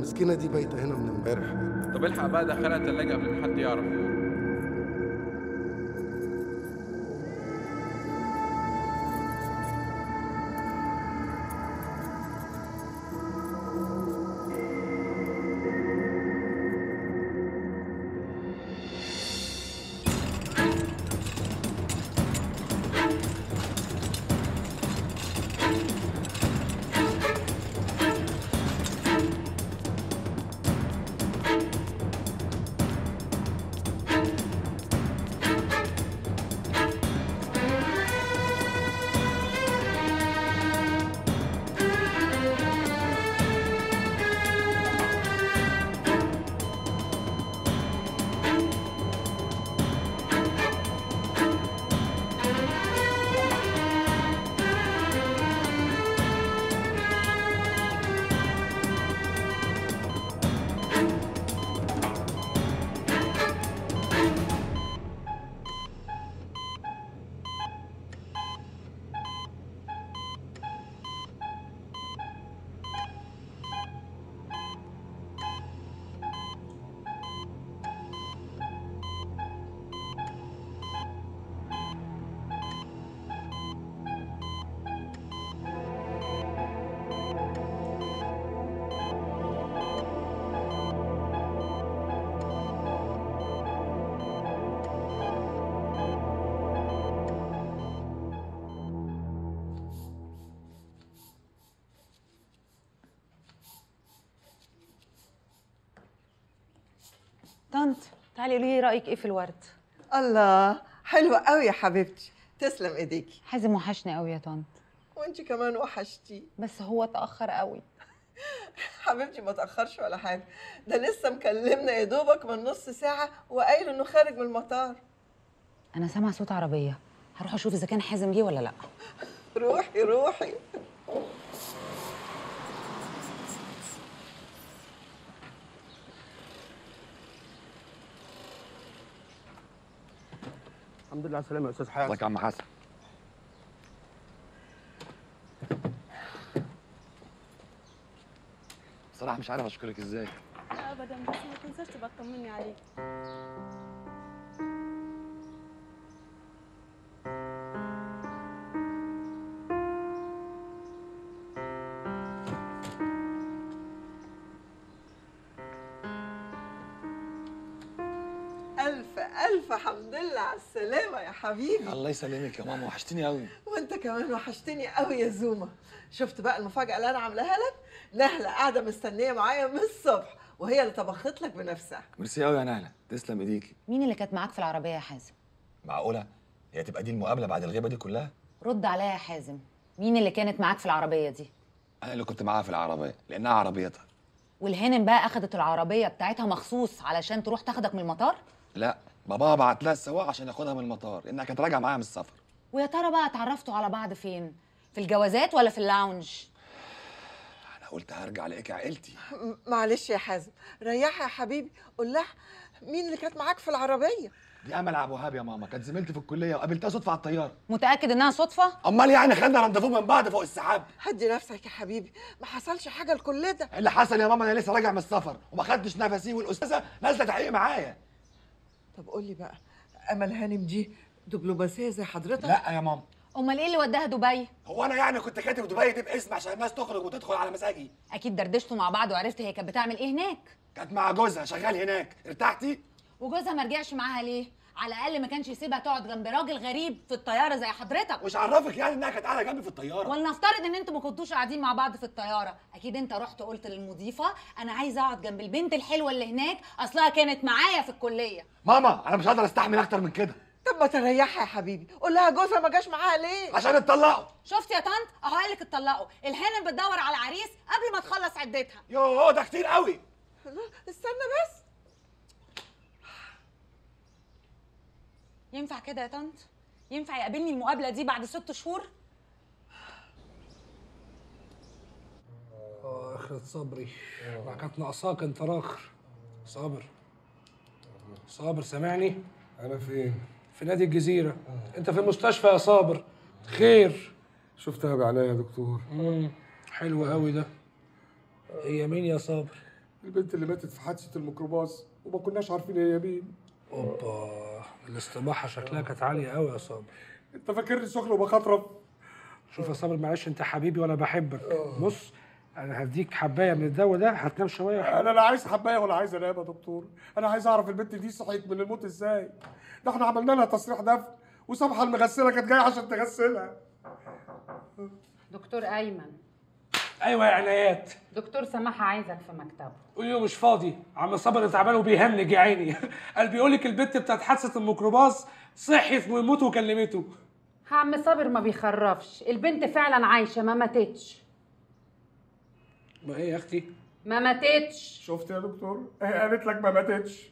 المسكينه دي بايته هنا من امبارح طب الحق بقى دخلها التلاجة قبل ما حد يعرف طنط تعالي قولي لي رايك ايه في الورد الله حلوة قوي يا حبيبتي تسلم ايديكي حازم وحشني قوي يا طنط وانت كمان وحشتي بس هو اتاخر قوي حبيبتي ما تاخرش ولا حاجه ده لسه مكلمنا يا دوبك من نص ساعه وقايل انه خارج من المطار انا سامعه صوت عربيه هروح اشوف اذا كان حازم جه ولا لا روحي روحي الحمد لله على السلامه يا استاذ حازم الله يا عم حسن بصراحة مش عارف أشكرك إزاي لا ابدا بس ما تنساش تبقى تطمني عليك الف الف حمد لله على السلامه يا حبيبي الله يسلمك يا ماما وحشتني قوي وانت كمان وحشتني قوي يا زوما شفت بقى المفاجاه اللي انا عاملاها لك نهله قاعده مستنيه معايا من الصبح وهي اللي طبخت لك بنفسها ميرسي قوي يا نهلة تسلم إيديكي مين اللي كانت معاك في العربيه يا حازم معقولة هي تبقى دي المقابلة بعد الغيبة دي كلها رد عليا يا حازم مين اللي كانت معاك في العربيه دي أنا اللي كنت معاها في العربية لأنها عربيتها والهانم بقى اخدت العربيه بتاعتها مخصوص علشان تروح تاخدك من المطار لا باباها بعت لها السواق عشان ياخدها من المطار لأنها كانت راجعة معاها من السفر ويا ترى بقى اتعرفتوا على بعض فين في الجوازات ولا في اللاونج أنا قلت هرجع ألاقيك عائلتي م- معلش يا حازم ريحها يا حبيبي قول لها مين اللي كانت معاك في العربيه دي أمل عبد الوهاب يا ماما كانت زميلتي في الكلية وقابلتها صدفة على الطيارة متاكد انها صدفه أمال يعني خدنا رندفو من بعض فوق السحاب هدي نفسك يا حبيبي ما حصلش حاجه لكل ده إيه اللي حصل يا ماما أنا لسه راجع من السفر وما خدتش نفسي والأستاذة نازلة تحقيق معايا طب قول لي بقى امل هانم دي دبلوماسيه زي حضرتك لا يا ماما امال ايه اللي وداها دبي هو انا يعني كنت كاتب دبي دي باسم عشان الناس تخرج وتدخل على مزاجي اكيد دردشتوا مع بعض وعرفت هي كانت بتعمل ايه هناك كانت مع جوزها شغال هناك ارتحتي وجوزها ما رجعش معاها ليه على الاقل ما كانش يسيبها تقعد جنب راجل غريب في الطياره زي حضرتك مش عرفك يعني انها كانت قاعده جنبي في الطياره ولنفترض ان انتوا ما كنتوش قاعدين مع بعض في الطياره اكيد انت رحت قلت للمضيفه انا عايزه اقعد جنب البنت الحلوه اللي هناك اصلها كانت معايا في الكليه ماما انا مش هقدر استحمل اكتر من كده طب ما تريحها يا حبيبي قول لها جوزها ما جاش معاها ليه عشان اتطلقوا شفت يا طنط اهو قال لك اتطلقوا الهانم بتدور على عريس قبل ما تخلص عدتها يوه ده كتير قوي استنى بس ينفع كده يا طنط ينفع يقابلني المقابله دي بعد ست شهور اه اخرة صبري ما كانت ناقصاك انت راخر صابر صابر سامعني انا فين في نادي الجزيرة انت في المستشفى يا صابر خير شفتها بعينيا يا دكتور امم حلو قوي ده هي مين يا صابر البنت اللي ماتت في حادثه الميكروباص وما كناش عارفين هي مين اوبا الاستباحه شكلها كانت عاليه قوي يا صابر انت فاكرني سخن وبخطرب شوف يا صابر معلش انت حبيبي وانا بحبك بص انا هديك حبايه من الدواء ده هتنام شويه انا لا عايز حبايه ولا عايز انام يا دكتور انا عايز اعرف البنت دي صحيت من الموت ازاي ده احنا عملنا لها تصريح دفن وسامحه المغسله كانت جايه عشان تغسلها دكتور ايمن ايوه يا عنايات دكتور سماحه عايزك في مكتبه قولي له مش فاضي عم صابر تعبان وبيهنج يا عيني قال بيقول لك البت بتاعت حادثه الميكروباص صحيت من الموت وكلمته عم صابر ما بيخرفش البنت فعلا عايشه ما ماتتش ما ايه يا اختي ما ماتتش شفت يا دكتور هي قالت لك ما ماتتش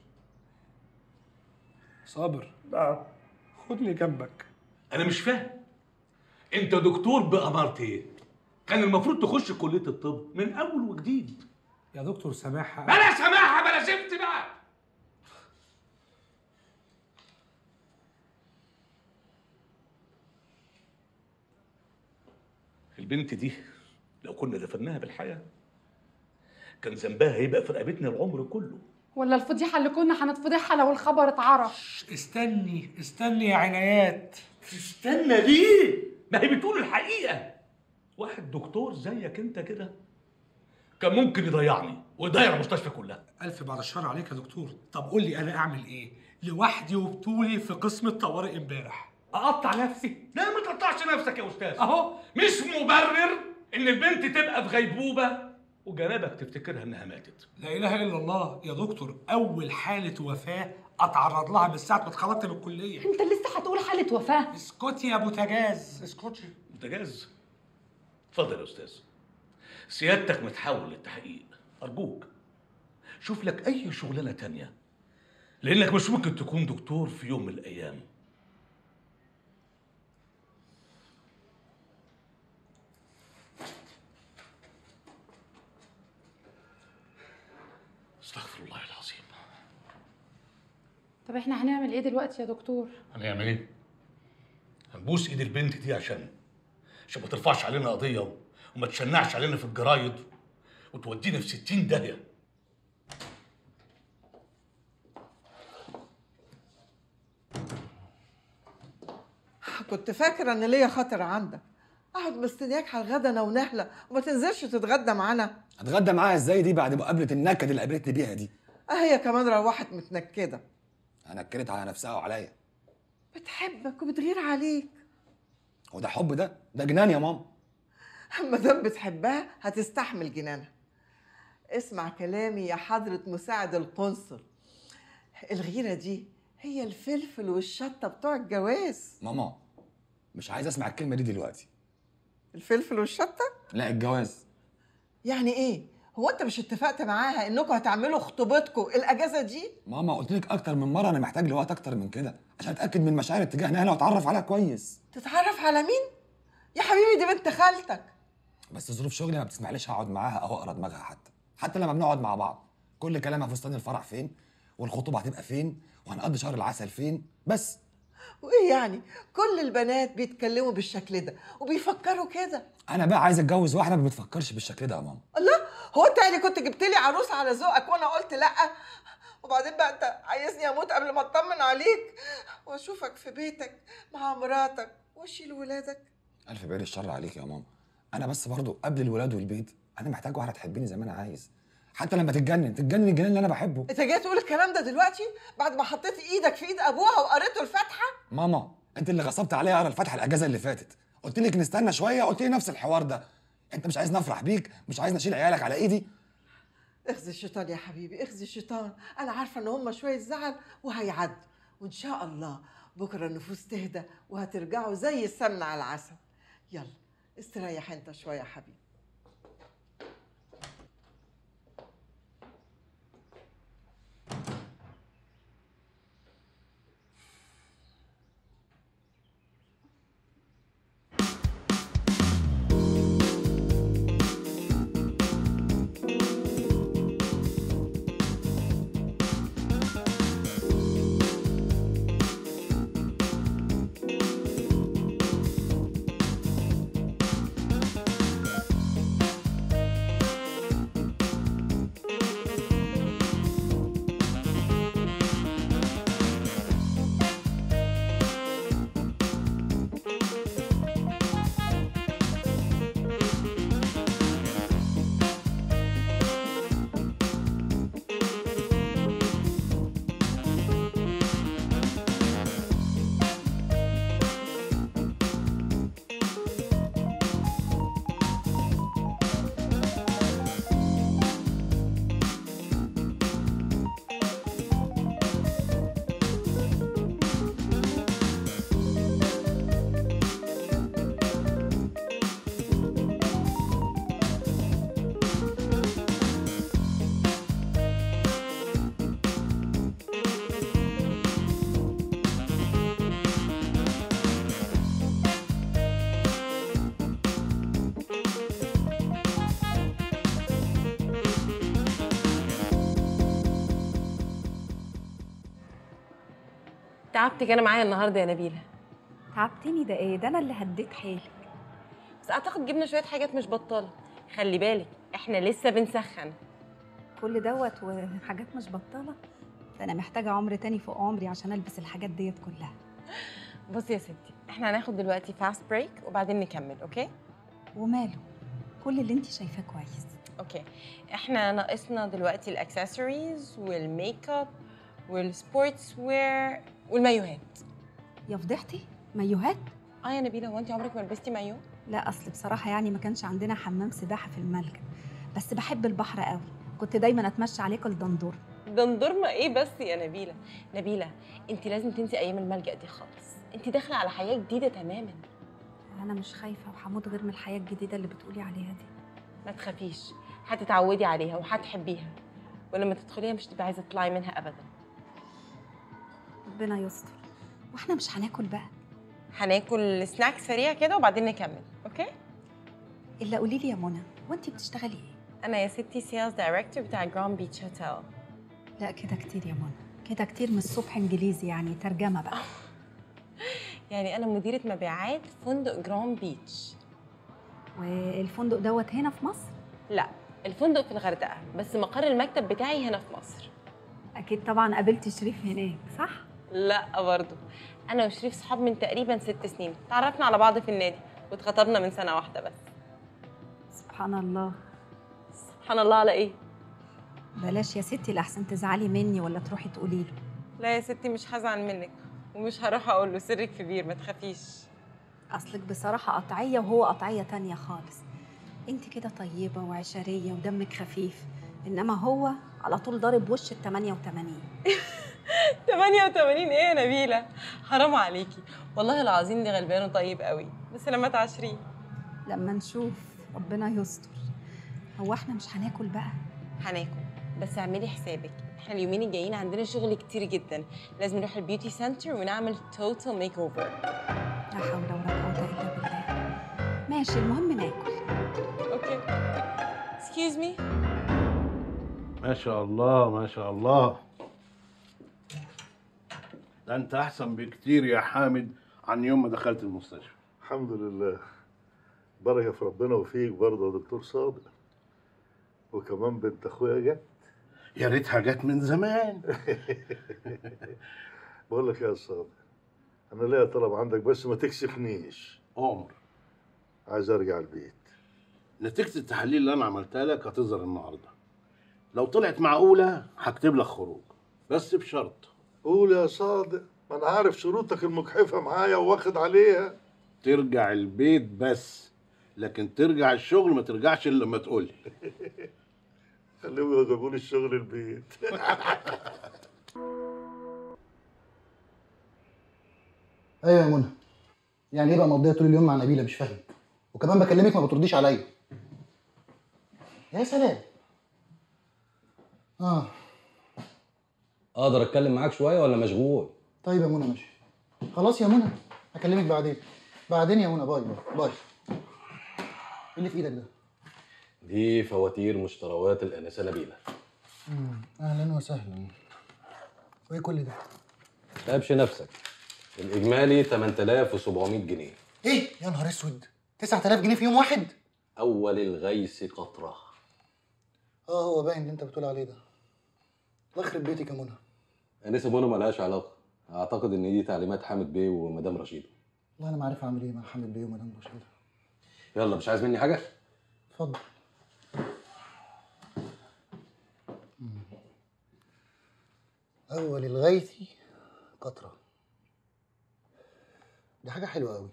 صابر نعم خدني جنبك انا مش فاهم انت دكتور بأمارة ايه كان المفروض تخش كليه الطب من اول وجديد يا دكتور سماحه بلا سماحه بلا زفت بقى البنت دي لو كنا دفناها بالحياه كان ذنبها هيبقى في رقبتنا العمر كله ولا الفضيحه اللي كنا هنتفضحها لو الخبر اتعرف استني استني يا عنايات تستنى ليه؟ ما هي بتقول الحقيقة واحد دكتور زيك انت كده كان ممكن يضيعني ويضيع المستشفى كلها الف بعد الشر عليك يا دكتور طب قول لي انا اعمل ايه لوحدي وبطولي في قسم الطوارئ امبارح اقطع نفسي لا ما تقطعش نفسك يا استاذ اهو مش مبرر ان البنت تبقى في غيبوبة وجنابك تفتكرها انها ماتت لا اله الا الله يا دكتور اول حاله وفاه اتعرض لها من ساعه ما اتخرجت من الكليه انت لسه هتقول حاله وفاه اسكتي يا بوتاجاز اسكتي بوتاجاز اتفضل يا استاذ سيادتك متحول للتحقيق ارجوك شوف لك اي شغلانه تانية لانك مش ممكن تكون دكتور في يوم من الايام استغفر الله العظيم طب احنا هنعمل ايه دلوقتي يا دكتور هنعمل ايه هنبوس ايد البنت دي عشان عشان ما ترفعش علينا قضيه وما تشنعش علينا في الجرايد وتودينا في ستين داهيه كنت فاكره ان ليا خاطر عندك اقعد مستنياك على الغدا انا ونهله وما تنزلش تتغدى معانا هتغدى معاها ازاي دي بعد مقابله النكد اللي قابلتني بيها دي اه هي كمان روحت متنكده نكدت على نفسها وعليا بتحبك وبتغير عليك هو ده حب ده ده جنان يا ماما ما دام بتحبها هتستحمل جنانها اسمع كلامي يا حضرة مساعد القنصل الغيرة دي هي الفلفل والشطة بتوع الجواز ماما مش عايز اسمع الكلمه دي دلوقتي الفلفل والشطة لا الجواز يعني ايه هو انت مش اتفقت معاها انكم هتعملوا خطوبتكم الاجازة دي ماما قلت لك اكتر من مره انا محتاج لوقت اكتر من كده عشان اتاكد من مشاعر اتجاه نهله واتعرف عليها كويس تتعرف على مين يا حبيبي دي بنت خالتك بس ظروف شغلي ما بتسمحليش اقعد معاها او اقرا دماغها حتى حتى لما بنقعد مع بعض كل كلامها فستان الفرح فين والخطوبه هتبقى فين وهنقضي شهر العسل فين بس وايه يعني كل البنات بيتكلموا بالشكل ده وبيفكروا كده انا بقى عايز اتجوز واحده ما بتفكرش بالشكل ده يا ماما الله هو انت يعني كنت جبت لي عروسه على ذوقك وانا قلت لا وبعدين بقى انت عايزني اموت قبل ما اطمن عليك واشوفك في بيتك مع مراتك واشيل ولادك الف بعيد الشر عليك يا ماما انا بس برضو قبل الولاد والبيت انا محتاج واحده تحبني زي ما انا عايز حتى لما تتجنن تتجنن الجنان اللي انا بحبه انت جاي تقول الكلام ده دلوقتي بعد ما حطيت ايدك في ايد ابوها وقريته الفاتحه ماما انت اللي غصبت عليا اقرا الفاتحه الاجازه اللي فاتت قلت لك نستنى شويه قلت لي نفس الحوار ده انت مش عايز نفرح بيك مش عايز نشيل عيالك على ايدي اخزي الشيطان يا حبيبي اخزي الشيطان انا عارفه ان هم شويه زعل وهيعدوا وان شاء الله بكره النفوس تهدى وهترجعوا زي السمنه على العسل يلا استريح انت شويه يا حبيبي تعبتك انا معايا النهارده يا نبيله تعبتني ده ايه ده انا اللي هديت حيلك بس اعتقد جبنا شويه حاجات مش بطاله خلي بالك احنا لسه بنسخن كل دوت وحاجات مش بطاله ده انا محتاجه عمر تاني فوق عمري عشان البس الحاجات ديت كلها بصي يا ستي احنا هناخد دلوقتي فاست بريك وبعدين نكمل اوكي وماله كل اللي انت شايفاه كويس اوكي احنا ناقصنا دلوقتي الاكسسوارز والميك اب والسبورتس وير والمايوهات يا فضحتي مايوهات اه يا نبيله هو انت عمرك ما لبستي مايو لا اصل بصراحه يعني ما كانش عندنا حمام سباحه في الملجأ بس بحب البحر قوي كنت دايما اتمشى عليه كل دندور دندور ما ايه بس يا نبيله نبيله انت لازم تنسي ايام الملجأ دي خالص انت داخله على حياه جديده تماما انا مش خايفه وهموت غير من الحياه الجديده اللي بتقولي عليها دي ما تخافيش هتتعودي عليها وهتحبيها ولما تدخليها مش تبقى عايزه تطلعي منها ابدا ربنا يستر واحنا مش هناكل بقى هناكل سناك سريع كده وبعدين نكمل اوكي الا قولي لي يا منى وانت بتشتغلي ايه انا يا ستي سيلز دايركتور بتاع جراند بيتش هوتيل لا كده كتير يا منى كده كتير من الصبح انجليزي يعني ترجمه بقى يعني انا مديره مبيعات فندق جراند بيتش والفندق دوت هنا في مصر لا الفندق في الغردقه بس مقر المكتب بتاعي هنا في مصر اكيد طبعا قابلتي شريف هناك صح لا برضه انا وشريف صحاب من تقريبا ست سنين تعرفنا على بعض في النادي واتخطبنا من سنه واحده بس سبحان الله سبحان الله على ايه بلاش يا ستي لحسن تزعلي مني ولا تروحي تقولي له لا يا ستي مش هزعل منك ومش هروح اقول له سرك كبير ما تخافيش اصلك بصراحه قطعيه وهو قطعيه تانية خالص انت كده طيبه وعشريه ودمك خفيف انما هو على طول ضارب وش ال 88 88 ايه يا نبيله حرام عليكي والله العظيم دي غلبان وطيب قوي بس لما تعشريه لما نشوف ربنا يستر هو احنا مش هناكل بقى هناكل بس اعملي حسابك احنا اليومين الجايين عندنا شغل كتير جدا لازم نروح البيوتي سنتر ونعمل توتال ميك اوفر لا حول ولا قوه الا بالله ماشي المهم ناكل اوكي اكسكيوز مي ما شاء الله ما شاء الله ده انت احسن بكتير يا حامد عن يوم ما دخلت المستشفى الحمد لله بركة في ربنا وفيك برضه يا دكتور صادق وكمان بنت اخويا جت يا ريتها جت من زمان بقول لك يا صادق انا ليا طلب عندك بس ما تكسفنيش عمر عايز ارجع البيت نتيجة التحاليل اللي انا عملتها لك هتظهر النهارده لو طلعت معقولة هكتب لك خروج بس بشرط قول يا صادق ما انا عارف شروطك المجحفة معايا واخد عليها ترجع البيت بس لكن ترجع الشغل ما ترجعش الا لما تقولي خليهم يجيبوا لي الشغل البيت ايوه يا منى يعني ايه بقى مقضيه طول اليوم مع نبيله مش فاهم وكمان بكلمك ما بترديش عليا يا سلام اه اقدر اتكلم معاك شويه ولا مشغول طيب يا منى ماشي خلاص يا منى هكلمك بعدين بعدين يا منى باي باي باي ايه اللي في ايدك ده دي فواتير مشتريات الانسه نبيله مم، اهلا وسهلا وايه كل ده تابش نفسك الاجمالي 8700 جنيه ايه يا نهار اسود 9000 جنيه في يوم واحد اول الغيث قطره اه هو باين اللي انت بتقول عليه ده الله يخرب بيتك يا منى انسه منى ملهاش علاقه اعتقد ان دي تعليمات حامد بيه ومدام رشيده والله انا ما عارف اعمل ايه مع حامد بيه ومدام رشيده يلا مش عايز مني حاجه اتفضل أول الغيث قطرة دي حاجة حلوة أوي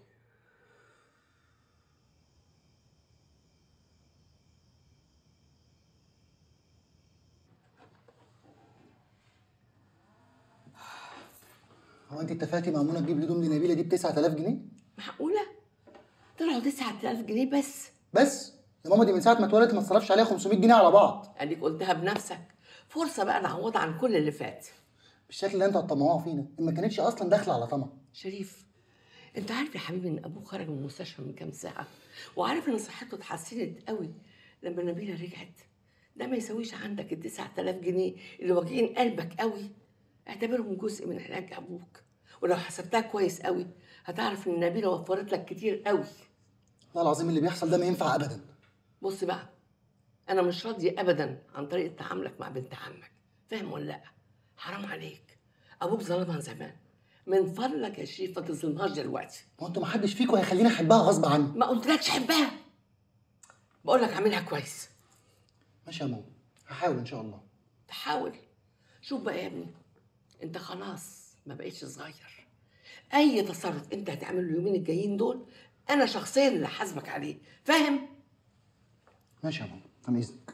هو أنت اتفقتي مع منى تجيب لي هدوم لنبيلة دي ب 9000 جنيه؟ معقولة؟ طلعوا 9000 جنيه بس بس يا ماما دي من ساعة ما اتولدت ما اتصرفش عليها 500 جنيه على بعض اديك قلتها بنفسك فرصة بقى نعوض عن كل اللي فات بالشكل اللي انتوا هتطمعوها فينا ما كانتش أصلا داخلة على طمع شريف انت عارف يا حبيبي ان ابوه خرج من المستشفى من كام ساعة وعارف ان صحته اتحسنت قوي لما نبيلة رجعت ده ما يسويش عندك ال 9000 جنيه اللي واجعين قلبك قوي اعتبرهم جزء من علاج ابوك ولو حسبتها كويس قوي هتعرف ان نبيله وفرت لك كتير قوي والله العظيم اللي بيحصل ده ما ينفع ابدا بص بقى انا مش راضيه ابدا عن طريقه تعاملك مع بنت عمك فاهم ولا لا حرام عليك ابوك ظلمها زمان من فضلك يا شريف ما تظلمهاش دلوقتي هو انتوا ما حدش فيكم هيخليني احبها غصب عني ما قلتلكش حبها بقول لك اعملها كويس ماشي يا ماما هحاول ان شاء الله تحاول شوف بقى يا ابني انت خلاص ما بقيتش صغير اي تصرف انت هتعمله اليومين الجايين دول انا شخصيا اللي حاسبك عليه فاهم ماشي يا ماما عن اذنك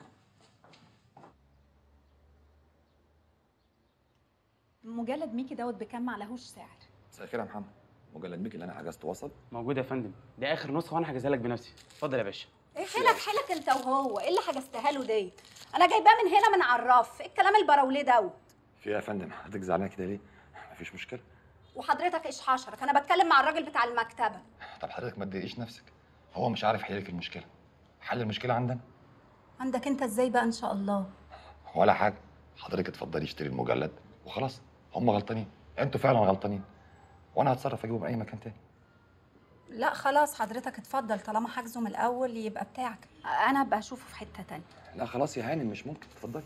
مجلد ميكي دوت بكام معلهوش سعر مساء الخير يا محمد مجلد ميكي اللي انا حجزته وصل موجود يا فندم دي اخر نسخه وانا حاجزها لك بنفسي اتفضل يا باشا ايه حيلك حيلك انت وهو ايه اللي حجزتها له دي انا جايباه من هنا من عراف ايه الكلام البراوليه دوت في ايه يا فندم حضرتك زعلانه كده ليه مفيش مشكله وحضرتك ايش حشرك انا بتكلم مع الراجل بتاع المكتبه طب حضرتك ما تضايقيش نفسك هو مش عارف يحل لك المشكله حل المشكله عندنا عندك انت ازاي بقى ان شاء الله ولا حاجه حضرتك اتفضلي اشتري المجلد وخلاص هم غلطانين انتوا فعلا غلطانين وانا هتصرف اجيبه من اي مكان تاني لا خلاص حضرتك اتفضل طالما حاجزه من الاول يبقى بتاعك انا ابقى اشوفه في حته تانية لا خلاص يا هاني مش ممكن اتفضلي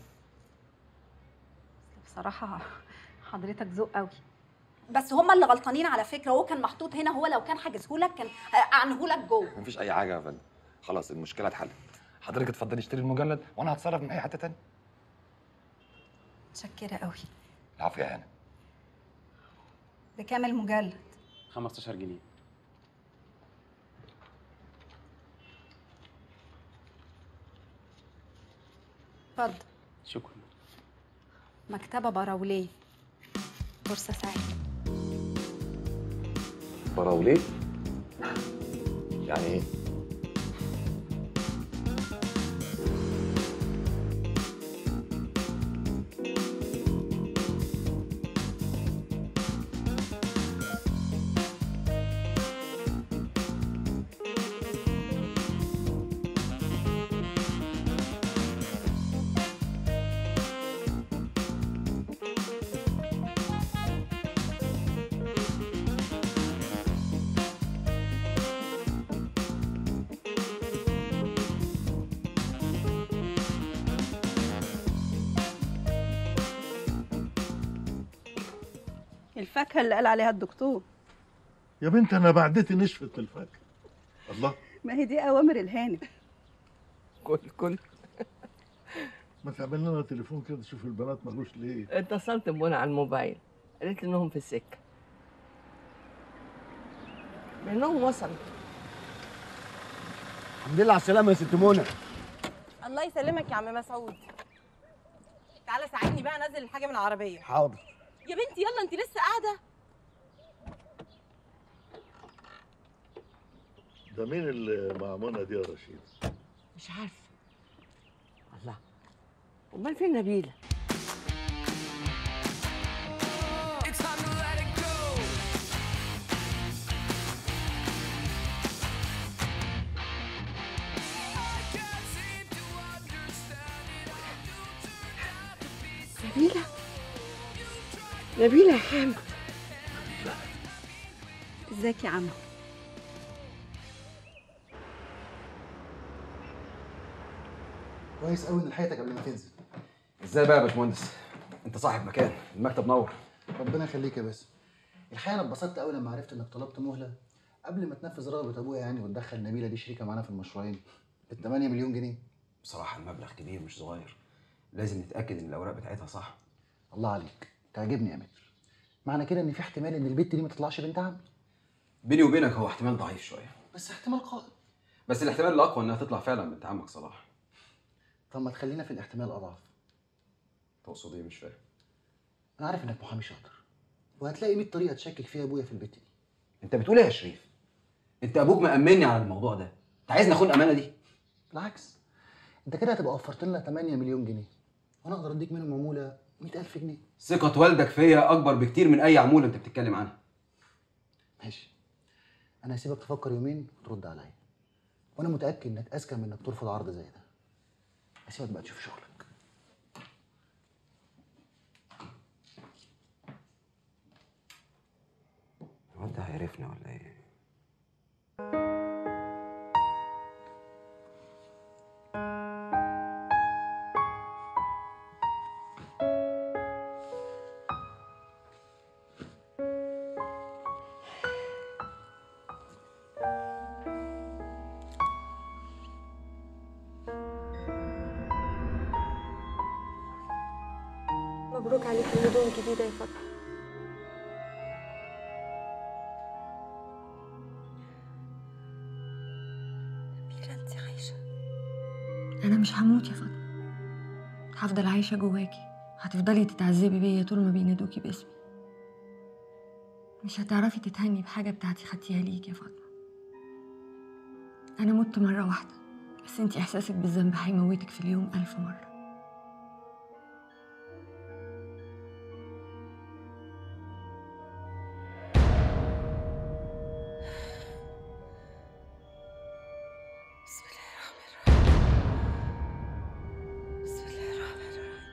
بصراحه حضرتك ذوق قوي بس هما اللي غلطانين على فكره هو كان محطوط هنا هو لو كان حاجزه لك كان اعنه لك جوه مفيش اي حاجه يا فندم خلاص المشكله اتحلت حضرتك اتفضلي اشتري المجلد وانا هتصرف من اي حته تانية متشكره قوي العفو يا هاني بكام المجلد 15 جنيه اتفضل شكرا مكتبه براوليه فرصه سعيده براوليه يعني ايه الفاكهه اللي قال عليها الدكتور يا بنت انا بعدتي نشفت الفاكهه الله ما هي دي اوامر الهانم كل كل ما تعمل لنا تليفون كده تشوف البنات مالوش ليه اتصلت بمنى على الموبايل قالت لي انهم في السكه منهم وصلوا الحمد لله على السلامه يا ست منى الله يسلمك يا عم مسعود تعالى ساعدني بقى انزل الحاجه من العربيه حاضر يا بنتي يلا انت لسه قاعده ده مين اللي مع منى دي يا رشيد مش عارفه الله امال فين نبيله نبيله نبيله يا حامد ازيك يا عم كويس قوي ان لحقتك قبل ما تنزل ازاي بقى يا باشمهندس انت صاحب مكان المكتب نور ربنا يخليك يا باسم الحقيقه انا اتبسطت قوي لما عرفت انك طلبت مهله قبل ما تنفذ رغبه ابويا يعني وتدخل نبيله دي شريكه معانا في المشروعين ب 8 مليون جنيه بصراحة المبلغ كبير مش صغير لازم نتأكد إن الأوراق بتاعتها صح الله عليك تعجبني يا متر معنى كده ان في احتمال ان البت دي ما تطلعش بنت عمي بيني وبينك هو احتمال ضعيف شوية بس احتمال قائم بس الاحتمال الأقوى إنها تطلع فعلا بنت عمك صلاح طب ما تخلينا في الاحتمال اضعف تقصد إيه مش فاهم انا عارف انك محامي شاطر وهتلاقي 100 طريقه تشكك فيها ابويا في البت دي أنت بتقول إيه يا شريف؟ أنت أبوك مأمني على الموضوع ده أنت عايزني أخون الأمانة دي؟ بالعكس انت كده هتبقى وفرت لنا 8 مليون جنيه وانا اقدر اديك منهم عموله 100000 جنيه ثقة والدك فيا أكبر بكتير من أي عمولة أنت بتتكلم عنها ماشي انا هسيبك تفكر يومين وترد عليا وانا متاكد انك اذكى من انك ترفض عرض زي ده هسيبك بقى تشوف شغلك الواد ده هيعرفنا ولا ايه مبروك عليك الهدوم الجديدة يا فاطمة نبيلة انت عايشة انا مش هموت يا فاطمه هفضل عايشه جواكي هتفضلي تتعذبي بيا طول ما بينادوكي باسمي مش هتعرفي تتهني بحاجه بتاعتي خدتيها ليك يا فاطمه انا مت مره واحده بس انتي احساسك بالذنب هيموتك في اليوم الف مره بسم الله الرحمن الرحيم بسم الله الرحمن الرحيم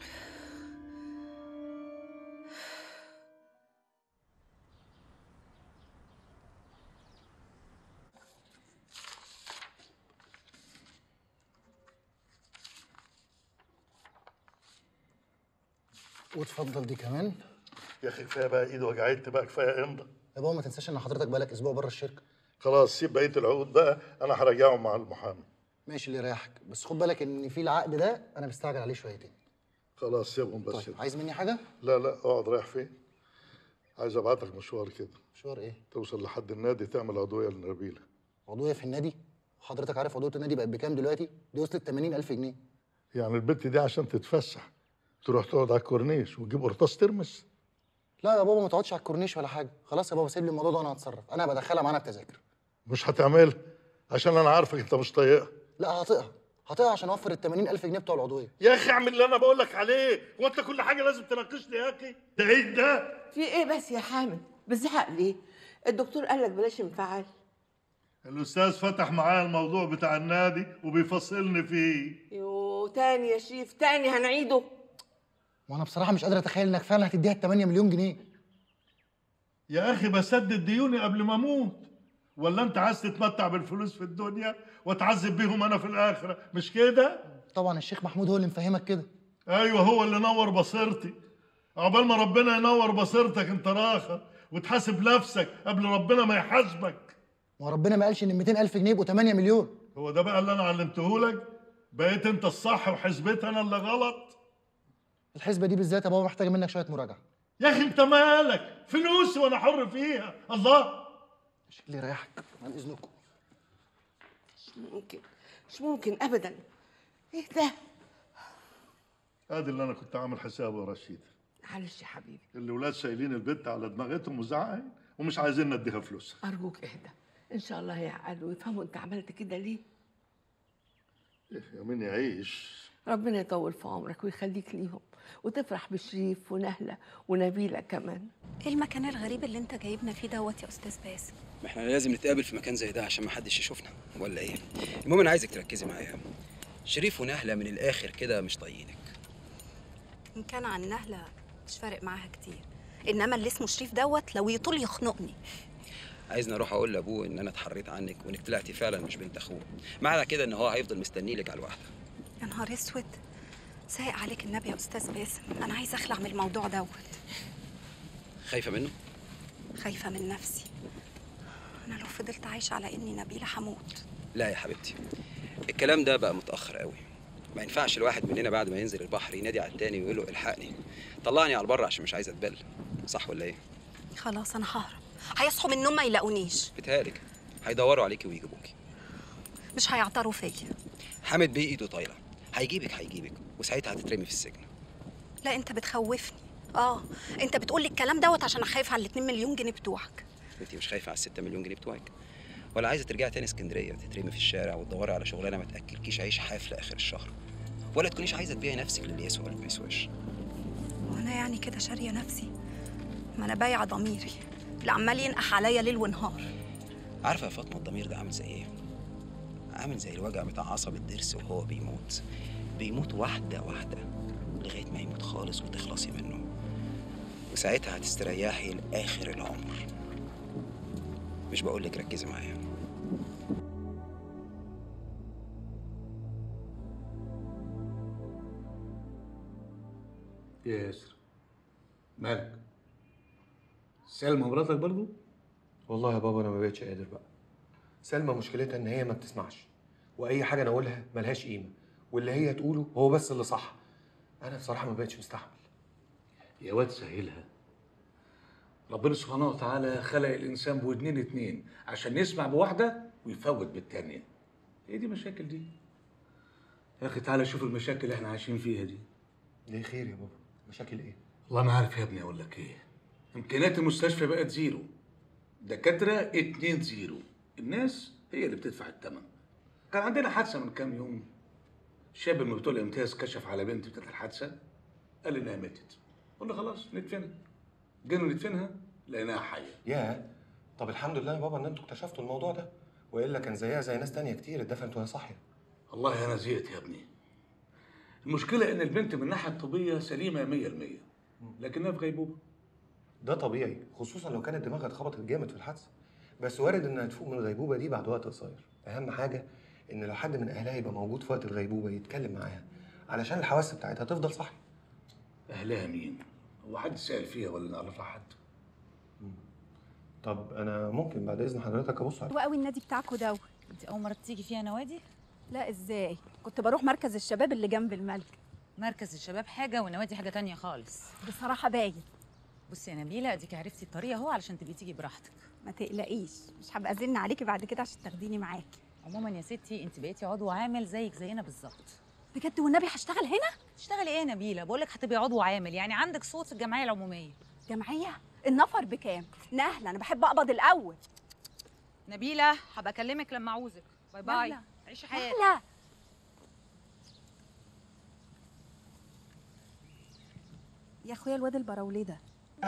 وتفضل دي كمان يا اخي كفايه بقى ايد وجعتني بقى كفايه امضى يا بابا ما تنساش ان حضرتك بقالك اسبوع بره الشركه خلاص سيب بقيه العقود بقى انا هراجعهم مع المحامي ماشي اللي يريحك بس خد بالك ان في العقد ده انا مستعجل عليه شويتين خلاص سيبهم بس طيب عايز مني حاجه لا لا اقعد رايح فين عايز ابعتك مشوار كده مشوار ايه توصل لحد النادي تعمل عضويه لنبيله عضويه في النادي وحضرتك عارف عضويه النادي بقت بكام دلوقتي دي وصلت 80000 جنيه يعني البنت دي عشان تتفسح تروح تقعد على الكورنيش وتجيب قرطاس ترمس لا يا بابا ما تقعدش على الكورنيش ولا حاجه خلاص يا بابا سيب لي الموضوع ده وانا هتصرف انا بدخلها معانا التذاكر مش هتعملها عشان انا عارفك انت مش طايقها لا هطيقها هطيقها عشان اوفر ال 80000 جنيه بتوع العضويه يا اخي اعمل اللي انا بقول لك عليه هو انت كل حاجه لازم تناقشني يا اخي ده ايه ده في ايه بس يا حامد بتزعق ليه الدكتور قال لك بلاش انفعال الاستاذ فتح معايا الموضوع بتاع النادي وبيفصلني فيه يو تاني يا شريف تاني هنعيده وانا بصراحه مش قادر اتخيل انك فعلا هتديها ال 8 مليون جنيه يا اخي بسدد ديوني قبل ما اموت ولا انت عايز تتمتع بالفلوس في الدنيا وتعذب بيهم انا في الاخره مش كده طبعا الشيخ محمود هو اللي مفهمك كده ايوه هو اللي نور بصيرتي عقبال ما ربنا ينور بصيرتك انت راخر وتحاسب نفسك قبل ربنا ما يحاسبك ما ربنا ما قالش ان 200000 جنيه يبقوا 8 مليون هو ده بقى اللي انا علمته لك بقيت انت الصح وحسبتي انا اللي غلط الحسبه دي بالذات يا بابا محتاجه منك شويه مراجعه يا اخي انت مالك فلوسي وانا حر فيها الله مش اللي يريحك عن اذنكم مش ممكن مش ممكن ابدا ايه ده ادي اللي انا كنت عامل حسابه يا رشيد معلش يا حبيبي الولاد شايلين البنت على دماغتهم وزعقين ومش عايزين نديها فلوسها ارجوك اهدى ان شاء الله هيعقلوا ويفهموا انت عملت كده ليه إيه يا مين يعيش ربنا يطول في عمرك ويخليك ليهم وتفرح بشريف ونهله ونبيله كمان ايه المكان الغريب اللي انت جايبنا فيه دوت يا استاذ باسم ما احنا لازم نتقابل في مكان زي ده عشان ما حدش يشوفنا ولا ايه المهم انا عايزك تركزي معايا شريف ونهله من الاخر كده مش طايقينك ان كان عن نهله مش فارق معاها كتير انما اللي اسمه شريف دوت لو يطول يخنقني عايزني اروح اقول لابوه ان انا اتحريت عنك وانك طلعتي فعلا مش بنت اخوه معنى كده ان هو هيفضل مستني لك على الواحده يا نهار اسود سايق عليك النبي يا استاذ باسم انا عايزه اخلع من الموضوع دوت خايفه منه خايفه من نفسي انا لو فضلت عايشه على اني نبيله هموت لا يا حبيبتي الكلام ده بقى متاخر قوي ما ينفعش الواحد مننا بعد ما ينزل البحر ينادي على التاني ويقول له الحقني طلعني على البر عشان مش عايز اتبل صح ولا ايه خلاص انا ههرب هيصحوا من النوم ما يلاقونيش بتهيألك هيدوروا عليكي ويجيبوكي مش هيعتروا فيا حامد بيه ايده طايله هيجيبك هيجيبك وساعتها هتترمي في السجن لا انت بتخوفني اه انت بتقولي الكلام دوت عشان خايف على الاتنين مليون جنيه بتوعك انت مش خايفه على الستة مليون جنيه بتوعك ولا عايزه ترجعي تاني اسكندريه تترمي في الشارع وتدوري على شغلانه ما تاكلكيش عيش حاف لاخر الشهر ولا تكونيش عايزه تبيعي نفسك للي يسوى واللي ما يسواش وانا يعني كده شاريه نفسي ما انا بايعه ضميري اللي عمال ينقح عليا ليل ونهار عارفه يا فاطمه الضمير ده عامل زي ايه عامل زي الوجع بتاع عصب الضرس وهو بيموت بيموت واحده واحده لغايه ما يموت خالص وتخلصي منه وساعتها هتستريحي لاخر العمر مش بقولك ركزي معايا يا ياسر مالك سلمى مراتك برضو والله يا بابا انا ما بقتش قادر بقى سلمى مشكلتها ان هي ما بتسمعش واي حاجه انا اقولها ملهاش قيمه واللي هي تقوله هو بس اللي صح انا بصراحه ما بقتش مستحمل يا واد سهلها ربنا سبحانه وتعالى خلق الانسان بودنين اتنين عشان يسمع بواحده ويفوت بالتانيه ايه دي مشاكل دي يا اخي تعالى شوف المشاكل اللي احنا عايشين فيها دي ليه خير يا بابا مشاكل ايه والله ما عارف يا ابني اقول لك ايه امكانيات المستشفى بقت زيرو دكاتره اتنين زيرو الناس هي اللي بتدفع الثمن كان عندنا حادثه من كام يوم شاب من بتوع الامتياز كشف على بنت بتاعت الحادثه قال لي انها ماتت قلنا خلاص ندفنها جينا ندفنها لقيناها حيه يا طب الحمد لله يا بابا ان انتوا اكتشفتوا الموضوع ده والا كان زيها زي ناس تانية كتير اتدفنت وهي صاحيه والله انا زهقت يا ابني المشكله ان البنت من الناحيه الطبيه سليمه 100% لكنها في غيبوبه ده طبيعي خصوصا لو كانت دماغها اتخبطت جامد في الحادثه بس وارد انها تفوق من الغيبوبه دي بعد وقت قصير اهم حاجه ان لو حد من اهلها يبقى موجود في وقت الغيبوبه يتكلم معاها علشان الحواس بتاعتها تفضل صاحيه اهلها مين هو حد سال فيها ولا نعرفها حد طب انا ممكن بعد اذن حضرتك ابص على حلو قوي النادي بتاعكم دوت انت اول مره تيجي فيها نوادي لا ازاي كنت بروح مركز الشباب اللي جنب الملك مركز الشباب حاجه والنوادي حاجه تانية خالص بصراحه باين بصي يا نبيله اديك عرفتي الطريقه اهو علشان تبقي تيجي براحتك ما تقلقيش مش هبقى ازن عليكي بعد كده عشان تاخديني معاكي عموما يا ستي انت بقيتي عضو عامل زيك زينا بالظبط بجد والنبي هشتغل هنا تشتغلي ايه يا نبيله بقول لك هتبقي عضو عامل يعني عندك صوت في الجمعيه العموميه جمعيه النفر بكام نهله انا بحب اقبض الاول نبيله هبقى اكلمك لما اعوزك باي باي نهلة. عيشي حياتك نهله يا اخويا الواد البراوليه ده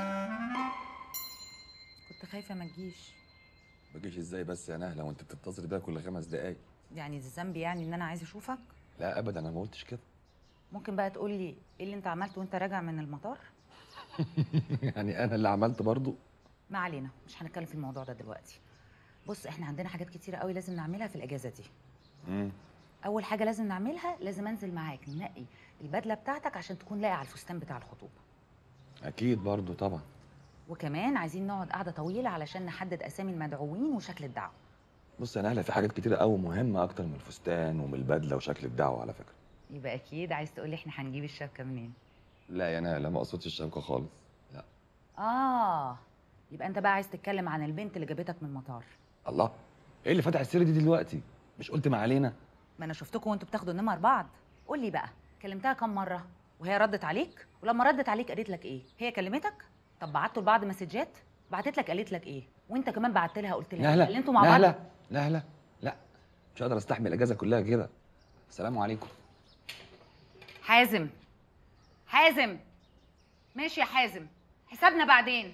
كنت خايفه ما تجيش بجيش ازاي بس يا نهله وانت بتتصل بيها كل خمس دقايق يعني دي ذنبي يعني ان انا عايزه اشوفك لا ابدا انا ما قلتش كده ممكن بقى تقول لي ايه اللي انت عملته وانت راجع من المطار يعني انا اللي عملت برضو ما علينا مش هنتكلم في الموضوع ده دلوقتي بص احنا عندنا حاجات كتيره قوي لازم نعملها في الاجازه دي امم اول حاجه لازم نعملها لازم انزل معاك ننقي البدله بتاعتك عشان تكون لايقه على الفستان بتاع الخطوبه اكيد برضو طبعا وكمان عايزين نقعد قعده طويله علشان نحدد اسامي المدعوين وشكل الدعوه بص يا نهله في حاجات كتيره قوي مهمه اكتر من الفستان ومن البدله وشكل الدعوه على فكره يبقى اكيد عايز تقولي احنا هنجيب الشبكه منين لا يا نهله ما اقصدش الشبكه خالص اه يبقى انت بقى عايز تتكلم عن البنت اللي جابتك من المطار الله ايه اللي فتح السيره دي دلوقتي مش قلت ما علينا ما انا شفتكم وانتوا بتاخدوا النمر بعض قول لي بقى كلمتها كم مره وهي ردت عليك ولما ردت عليك قالت لك ايه هي كلمتك طب بعتوا لبعض مسجات بعتت لك قالت لك ايه وانت كمان بعت لها قلت لها نهله اللي انتوا مع بعض نهله نهله لا مش هقدر استحمل الاجازه كلها كده السلام عليكم حازم حازم ماشي يا حازم حسابنا بعدين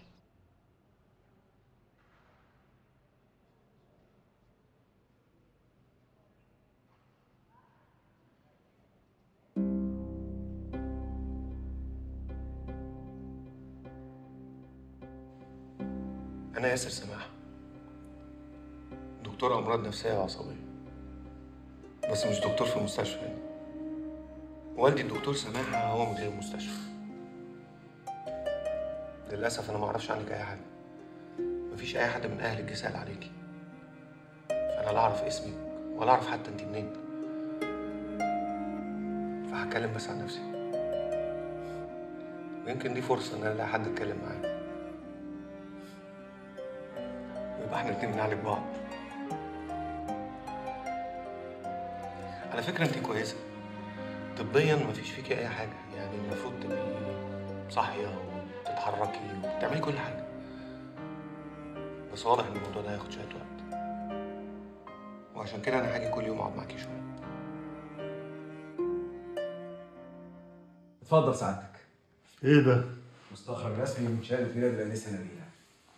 انا ياسر سماح دكتور امراض نفسيه وعصبيه بس مش دكتور في مستشفى يعني. والدي الدكتور سماحه هو مدير المستشفى للاسف انا ما اعرفش عنك اي حاجه مفيش اي حد من اهلك جه سال عليكي فانا لا اعرف اسمك ولا اعرف حتى انت منين فهتكلم بس عن نفسي ويمكن دي فرصه ان انا الاقي حد اتكلم معاه ويبقى احنا الاتنين بنعالج بعض على فكره انت كويسه طبيا مفيش فيكي اي حاجه يعني المفروض تبقي صاحيه وتتحركي وتعملي كل حاجه بس واضح ان الموضوع ده هياخد شويه وقت وعشان كده انا هاجي كل يوم اقعد معاكي شويه اتفضل سعادتك ايه ده؟ مستخرج رسمي من شهاده ميلاد الانسه نبيله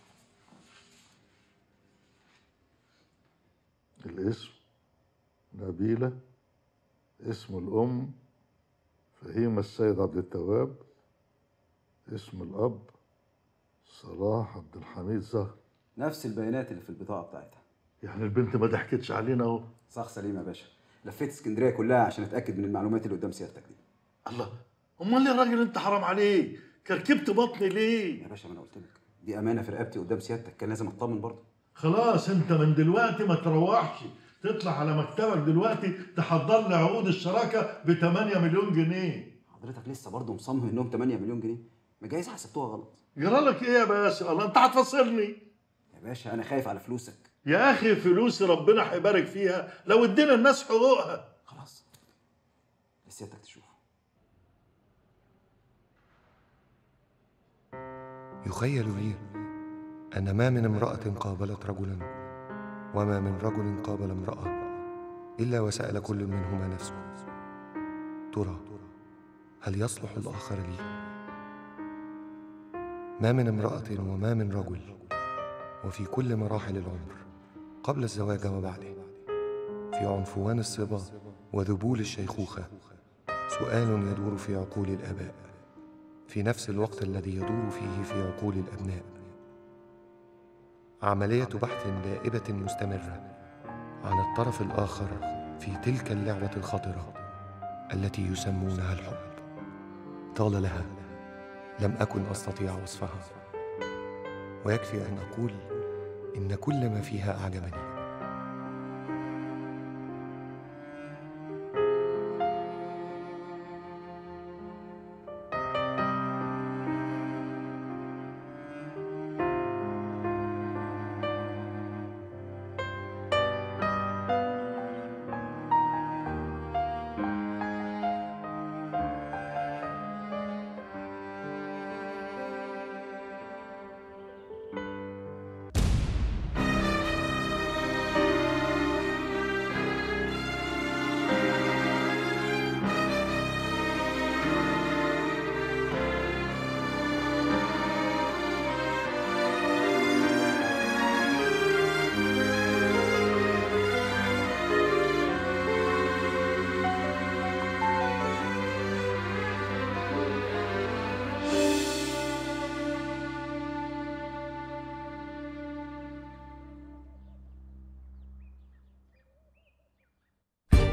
الاسم نبيلة اسم الأم فهيمة السيد عبد التواب اسم الأب صلاح عبد الحميد زهر نفس البيانات اللي في البطاقه بتاعتها يعني البنت ما ضحكتش علينا اهو صح سليم يا باشا لفيت اسكندريه كلها عشان اتاكد من المعلومات اللي قدام سيادتك دي الله امال يا راجل انت حرام عليك كركبت بطني ليه يا باشا ما انا قلت لك دي امانه في رقبتي قدام سيادتك كان لازم اطمن برضه خلاص انت من دلوقتي ما تروحش تطلع على مكتبك دلوقتي تحضر لي عقود الشراكه ب 8 مليون جنيه حضرتك لسه برضه مصمم انهم 8 مليون جنيه ما جايز حسبتوها غلط جرالك ايه يا باشا الله انت هتفصلني يا باشا انا خايف على فلوسك يا اخي فلوسي ربنا هيبارك فيها لو ادينا الناس حقوقها خلاص سيادتك تشوف يخيل لي أن ما من امرأة قابلت رجلا وما من رجل قابل امرأة إلا وسأل كل منهما نفسه ترى هل يصلح الآخر لي؟ ما من امرأة وما من رجل وفي كل مراحل العمر قبل الزواج وبعده في عنفوان الصبا وذبول الشيخوخة سؤال يدور في عقول الآباء في نفس الوقت الذي يدور فيه في عقول الأبناء عملية بحث دائبة مستمرة عن الطرف الآخر في تلك اللعبة الخطرة التي يسمونها الحب طال لها لم أكن أستطيع وصفها ويكفي أن أقول إن كل ما فيها أعجبني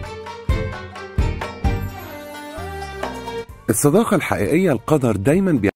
الصداقة الحقيقية القدر دايما